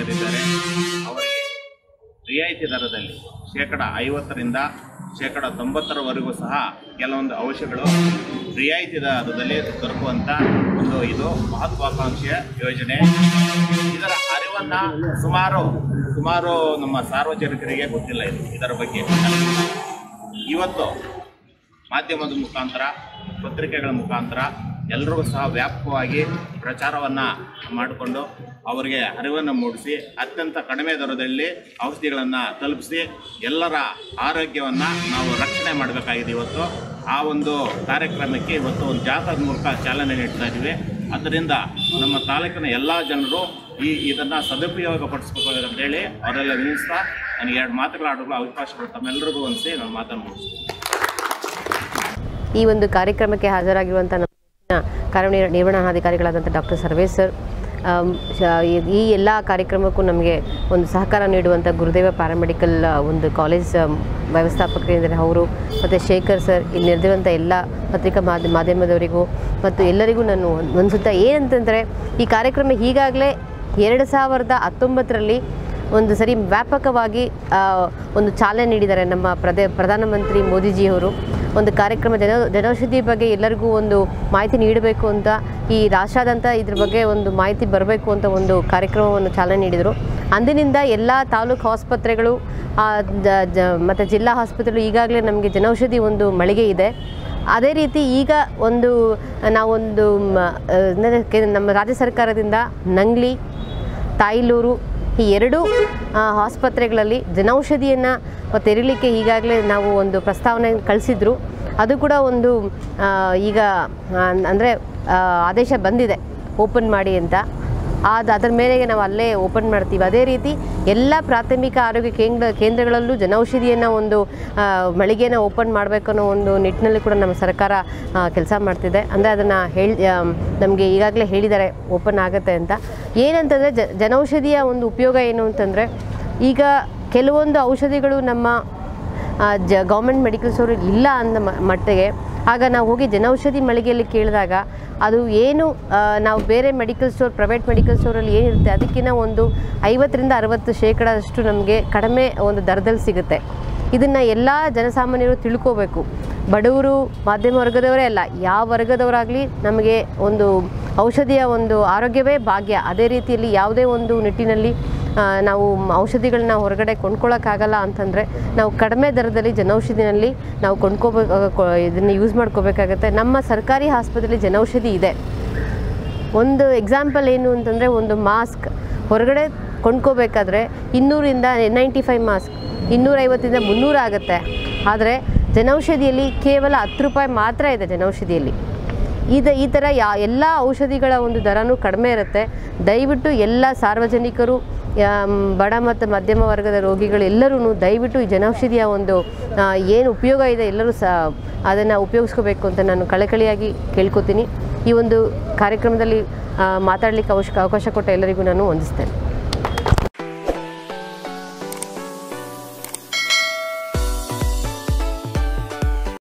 ಸಾರ್ವಜನಿಕರಿದ್ದಾರೆ ಅವರಿಗೆ ರಿಯಾಯಿತಿ ದರದಲ್ಲಿ ಶೇಕಡ ಐವತ್ತರಿಂದ ಶೇಕಡ ತೊಂಬತ್ತರವರೆಗೂ ಸಹ ಕೆಲವೊಂದು ಔಷಧಿಗಳು ರಿಯಾಯಿತಿ ದರದಲ್ಲಿ ದೊರಕುವಂಥ ಒಂದು ಇದು ಮಹತ್ವಾಕಾಂಕ್ಷೆಯ ಯೋಜನೆ ಇದರ ಅರಿವನ್ನು ಸುಮಾರು ಸುಮಾರು ನಮ್ಮ ಸಾರ್ವಜನಿಕರಿಗೆ ಗೊತ್ತಿಲ್ಲ ಇದು ಇದರ ಬಗ್ಗೆ ಇವತ್ತು ಮಾಧ್ಯಮದ ಮುಖಾಂತರ ಪತ್ರಿಕೆಗಳ ಮುಖಾಂತರ ಎಲ್ಲರಿಗೂ ಸಹ ವ್ಯಾಪಕವಾಗಿ ಪ್ರಚಾರವನ್ನು ಮಾಡಿಕೊಂಡು ಅವರಿಗೆ ಅರಿವನ್ನು ಮೂಡಿಸಿ ಅತ್ಯಂತ ಕಡಿಮೆ ದರದಲ್ಲಿ ಔಷಧಿಗಳನ್ನು ತಲುಪಿಸಿ ಎಲ್ಲರ ಆರೋಗ್ಯವನ್ನು ನಾವು ರಕ್ಷಣೆ ಮಾಡಬೇಕಾಗಿದೆ ಇವತ್ತು ಆ ಒಂದು ಕಾರ್ಯಕ್ರಮಕ್ಕೆ ಇವತ್ತು ಒಂದು ಜಾಥಾದ ಮೂಲಕ ಚಾಲನೆ ನೀಡ್ತಾ ಇದ್ದೀವಿ ಅದರಿಂದ ನಮ್ಮ ತಾಲೂಕಿನ ಎಲ್ಲ ಜನರು ಈ ಇದನ್ನು ಸದುಪಯೋಗ ಪಡಿಸ್ಬೇಕು ಅಂತೇಳಿ ಅವರೆಲ್ಲ ವಿನಿಸ್ತಾ ನನಗೆ ಎರಡು ಮಾತುಗಳಾಡಲು ಅವಕಾಶ ಕೊಟ್ಟು ತಮ್ಮೆಲ್ಲರಿಗೂ ಹೊಂದಿಸಿ ನಾನು ಮಾತನ್ನು ಮುಗಿಸ್ತೀನಿ ಈ ಒಂದು ಕಾರ್ಯಕ್ರಮಕ್ಕೆ ಹಾಜರಾಗಿರುವಂಥ ನಮ್ಮ ನೆಚ್ಚಿನ ಕಾರ್ಯನಿರ್ ನಿರ್ವಹಣಾಧಿಕಾರಿಗಳಾದಂಥ ಡಾಕ್ಟರ್ ಸರ್ವೇಶ್ ಸರ್ ಆಮ್, ಶ- ಈ- ಈ ಎಲ್ಲ ಕಾರ್ಯಕ್ರಮಕ್ಕೂ ನಮಗೆ ಒಂದು ಸಹಕಾರ ನೀಡುವಂಥ ಗುರುದೇವ ಪ್ಯಾರಾಮೆಡಿಕಲ್ ಆ, ಒಂದು ಕಾಲೇಜ್ ಆಮ್, ವ್ಯವಸ್ಥಾಪಕರಿದ್ದಾರೆ ಅವರು ಮತ್ತು ಶೇಖರ್ ಸರ್ ಇಲ್ಲಿ ನೆರೆದಿರುವಂಥ ಎಲ್ಲ ಪತ್ರಿಕಾ ಮಾಧ್ಯ ಮಾಧ್ಯಮದವರಿಗೂ ಮತ್ತು ಎಲ್ಲರಿಗೂ ನಾನು ಒಂದು ಸುತ್ತ ಏನಂತಂದರೆ ಈ ಕಾರ್ಯಕ್ರಮ ಈಗಾಗಲೇ ಎರಡು ಸಾವಿರದ ಹತ್ತೊಂಬತ್ತರಲ್ಲಿ ಒಂದು ಸರಿ ವ್ಯಾಪಕವಾಗಿ ಆ, ಒಂದು ಚಾಲನೆ ನೀಡಿದ್ದಾರೆ ನಮ್ಮ ಪ್ರದೇ ಪ್ರಧಾನಮಂತ್ರಿ ಮೋದಿಜಿಯವರು ಒಂದು ಕಾರ್ಯಕ್ರಮ ಜನ ಜನೌಷಧಿ ಬಗ್ಗೆ ಎಲ್ಲರಿಗೂ ಒಂದು ಮಾಹಿತಿ ನೀಡಬೇಕು ಅಂತ ಈ ರಾಷ್ಟ್ರಾದ್ಯಂತ ಇದ್ರ ಬಗ್ಗೆ ಒಂದು ಮಾಹಿತಿ ಬರಬೇಕು ಅಂತ ಒಂದು ಕಾರ್ಯಕ್ರಮವನ್ನು ಚಾಲನೆ ನೀಡಿದರು ಅಂದಿನಿಂದ ಎಲ್ಲ ತಾಲೂಕು ಆಸ್ಪತ್ರೆಗಳು ಆ, ಜ- ಜ- ಮತ್ತು ಜಿಲ್ಲಾ ಆಸ್ಪತ್ರೆಗಳು ಈಗಾಗಲೇ ನಮಗೆ ಜನೌಷಧಿ ಒಂದು ಮಳಿಗೆ ಇದೆ ಅದೇ ರೀತಿ ಈಗ ಒಂದು ನಾವೊಂದು ಮ, ಆ, ಅಂದರೆ ಕೆ- ನಮ್ಮ ರಾಜ್ಯ ಸರ್ಕಾರದಿಂದ ನಂಗ್ಲಿ ತಾಯ್ಲೂರು ಈ ಎರಡೂ ಆ, ಆಸ್ಪತ್ರೆಗಳಲ್ಲಿ ಜನೌಷಧಿಯನ್ನು ತೆರಲಿಕ್ಕೆ ಈಗಾಗಲೇ ನಾವು ಒಂದು ಪ್ರಸ್ತಾವನೆ ಕಳಿಸಿದ್ರು ಅದು ಕೂಡ ಒಂದು ಆ, ಈಗ ಅಂದರೆ ಆದೇಶ ಬಂದಿದೆ ಓಪನ್ ಮಾಡಿ ಅಂತ ಅದು ಅದರ ಮೇರೆಗೆ ನಾವು ಅಲ್ಲೇ ಓಪನ್ ಮಾಡ್ತೀವಿ ಅದೇ ರೀತಿ ಎಲ್ಲ ಪ್ರಾಥಮಿಕ ಆರೋಗ್ಯ ಕೇಂದ್ರ ಕೇಂದ್ರಗಳಲ್ಲೂ ಜನೌಷಧಿಯನ್ನು ಒಂದು ಆ, ಮಳಿಗೆನ ಓಪನ್ ಮಾಡಬೇಕು ಅನ್ನೋ ಒಂದು ನಿಟ್ಟಿನಲ್ಲಿ ಕೂಡ ನಮ್ಮ ಸರ್ಕಾರ ಕೆಲಸ ಮಾಡ್ತಿದೆ ಅಂದರೆ ಅದನ್ನು ಹೇಳಿ ನಮಗೆ ಈಗಾಗಲೇ ಹೇಳಿದ್ದಾರೆ ಓಪನ್ ಆಗುತ್ತೆ ಅಂತ ಏನಂತಂದರೆ ಜ ಜನೌಷಧಿಯ ಒಂದು ಉಪಯೋಗ ಏನು ಅಂತಂದರೆ ಈಗ ಕೆಲವೊಂದು ಔಷಧಿಗಳು ನಮ್ಮ ಆ, ಜ ಗೌರ್ಮೆಂಟ್ ಮೆಡಿಕಲ್ ಸ್ಟೋರ್ ಇಲ್ಲ ಅಂದ ಮ- ಮಟ್ಟಿಗೆ ಆಗ ನಾವು ಹೋಗಿ ಜನೌಷಧಿ ಮಳಿಗೆಯಲ್ಲಿ ಕೇಳಿದಾಗ ಅದು ಏನು ಆ, ನಾವು ಬೇರೆ ಮೆಡಿಕಲ್ ಸ್ಟೋರ್ ಪ್ರೈವೇಟ್ ಮೆಡಿಕಲ್ ಸ್ಟೋರಲ್ಲಿ ಏನಿರುತ್ತೆ ಅದಕ್ಕಿಂತ ಒಂದು ಐವತ್ತರಿಂದ ಅರವತ್ತು ಶೇಕಡಷ್ಟು ನಮಗೆ ಕಡಿಮೆ ಒಂದು ದರದಲ್ಲಿ ಸಿಗುತ್ತೆ ಇದನ್ನು ಎಲ್ಲ ಜನಸಾಮಾನ್ಯರು ತಿಳ್ಕೋಬೇಕು ಬಡವರು ಮಾಧ್ಯಮ ವರ್ಗದವರೇ ಅಲ್ಲ ಯಾವ ವರ್ಗದವರಾಗಲಿ ನಮಗೆ ಒಂದು ಔಷಧಿಯ ಒಂದು ಆರೋಗ್ಯವೇ ಭಾಗ್ಯ ಅದೇ ರೀತಿಯಲ್ಲಿ ಯಾವುದೇ ಒಂದು ನಿಟ್ಟಿನಲ್ಲಿ ಆ, ನಾವು ಔಷಧಿಗಳನ್ನ ಹೊರಗಡೆ ಕೊಂಡ್ಕೊಳ್ಳೋಕ್ಕಾಗಲ್ಲ ಅಂತಂದರೆ ನಾವು ಕಡಿಮೆ ದರದಲ್ಲಿ ಜನೌಷಧಿನಲ್ಲಿ ನಾವು ಕೊಂಡ್ಕೋಬೇಕು ಇದನ್ನು ಯೂಸ್ ಮಾಡ್ಕೋಬೇಕಾಗತ್ತೆ ನಮ್ಮ ಸರ್ಕಾರಿ ಆಸ್ಪತ್ರೆಯಲ್ಲಿ ಜನೌಷಧಿ ಇದೆ ಒಂದು ಎಕ್ಸಾಂಪಲ್ ಏನು ಅಂತಂದರೆ ಒಂದು ಮಾಸ್ಕ್ ಹೊರಗಡೆ ಕೊಂಡ್ಕೋಬೇಕಾದ್ರೆ ಇನ್ನೂರಿಂದ ನೈಂಟಿ ಫೈವ್ ಮಾಸ್ಕ್ ಇನ್ನೂರೈವತ್ತರಿಂದ ಮುನ್ನೂರು ಆಗುತ್ತೆ ಆದರೆ ಜನೌಷಧಿಯಲ್ಲಿ ಕೇವಲ ಹತ್ತು ರೂಪಾಯಿ ಮಾತ್ರ ಇದೆ ಜನೌಷಧಿಯಲ್ಲಿ ಇದು ಈ ಥರ ಯಾ ಎಲ್ಲ ಔಷಧಿಗಳ ಒಂದು ದರನೂ ಕಡಿಮೆ ಇರುತ್ತೆ ದಯವಿಟ್ಟು ಎಲ್ಲ ಸಾರ್ವಜನಿಕರು ಆಮ್, ಬಡ ಮತ್ತು ಮಧ್ಯಮ ವರ್ಗದ ರೋಗಿಗಳು ಎಲ್ಲರೂ ದಯವಿಟ್ಟು ಈ ಜನೌಷಧಿಯ ಒಂದು ಆ, ಏನು ಉಪಯೋಗ ಇದೆ ಎಲ್ಲರೂ ಸಹ ಅದನ್ನು ಉಪಯೋಗಿಸ್ಕೋಬೇಕು ಅಂತ ನಾನು ಕಳಕಳಿಯಾಗಿ ಕೇಳ್ಕೊತೀನಿ ಈ ಒಂದು ಕಾರ್ಯಕ್ರಮದಲ್ಲಿ ಮಾತಾಡಲಿಕ್ಕೆ ಅವಶ್ಯ ಅವಕಾಶ ಕೊಟ್ಟ ಎಲ್ಲರಿಗೂ ನಾನು ವಂದಿಸ್ತೇನೆ